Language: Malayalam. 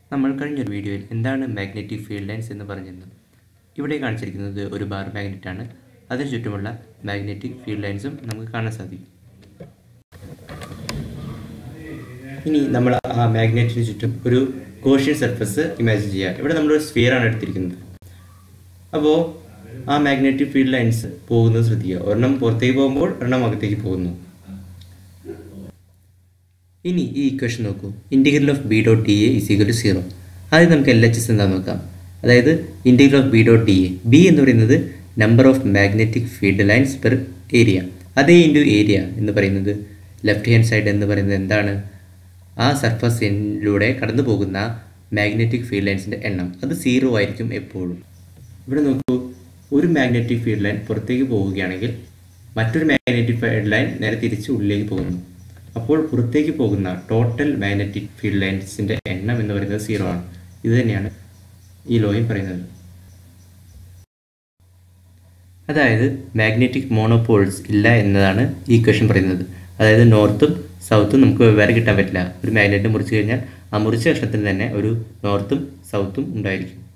നമ്മൾ കഴിഞ്ഞൊരു വീഡിയോയിൽ എന്താണ് മാഗ്നറ്റിക് ഫീൽഡ് ലൈൻസ് എന്ന് പറഞ്ഞിരുന്നു ഇവിടെ കാണിച്ചിരിക്കുന്നത് ഒരു ബാർ മാഗ്നറ്റ് ആണ് അതിന് ചുറ്റുമുള്ള മാഗ്നറ്റിക് ഫീൽഡ് ലൈൻസും നമുക്ക് കാണാൻ സാധിക്കും ഇനി നമ്മൾ ആ മാഗ്നറ്റിന് ചുറ്റും ഒരു കോഷ്യൻ സർഫസ് ഇമാജിൻ ചെയ്യുക ഇവിടെ നമ്മളൊരു സ്ഫിയർ ആണ് എടുത്തിരിക്കുന്നത് അപ്പോൾ ആ മാഗ്നറ്റിക് ഫീൽഡ് ലൈൻസ് പോകുന്നത് ശ്രദ്ധിക്കുക ഒരെണ്ണം പുറത്തേക്ക് പോകുമ്പോൾ ഒരെണ്ണം അകത്തേക്ക് പോകുന്നു ഇനി ഈ ഇക്വേഷൻ നോക്കൂ integral of B dot D A is equal to zero ആദ്യം നമുക്ക് എൽ എച്ച് എസ് എന്താണെന്ന് നോക്കാം അതായത് integral of B dot D A B എന്ന് പറയുന്നത് number of magnetic field lines per area അതേ ഇൻറ്റു ഏരിയ എന്ന് പറയുന്നത് ലെഫ്റ്റ് ഹാൻഡ് സൈഡ് എന്ന് പറയുന്നത് എന്താണ് ആ സർഫസിലൂടെ കടന്നു പോകുന്ന മാഗ്നറ്റിക് ഫീൽഡ് ലൈൻസിൻ്റെ എണ്ണം അത് സീറോ ആയിരിക്കും എപ്പോഴും ഇവിടെ നോക്കൂ ഒരു മാഗ്നറ്റിക് ഫീൽഡ് ലൈൻ പുറത്തേക്ക് പോവുകയാണെങ്കിൽ മറ്റൊരു മാഗ്നറ്റിക് ഫീൽഡ് ലൈൻ നേരെ തിരിച്ച് ഉള്ളിലേക്ക് പോകുന്നു അപ്പോൾ പുറത്തേക്ക് പോകുന്ന ടോട്ടൽ മാഗ്നറ്റിക് ഫീൽഡ് ലൈൻസിൻ്റെ എണ്ണം എന്ന് പറയുന്നത് സീറോ ആണ് ഇത് തന്നെയാണ് ഈ ലോയും പറയുന്നത് അതായത് മാഗ്നറ്റിക് മോണോപോൾസ് ഇല്ല എന്നതാണ് ഈ ക്വസ്റ്റ്യൻ പറയുന്നത് അതായത് നോർത്തും സൗത്തും നമുക്ക് വെവ്വേറെ കിട്ടാൻ പറ്റില്ല ഒരു മാഗ്നറ്റ് മുറിച്ച് കഴിഞ്ഞാൽ ആ മുറിച്ച കഷ്ണത്തിന് തന്നെ ഒരു നോർത്തും സൗത്തും ഉണ്ടായിരിക്കും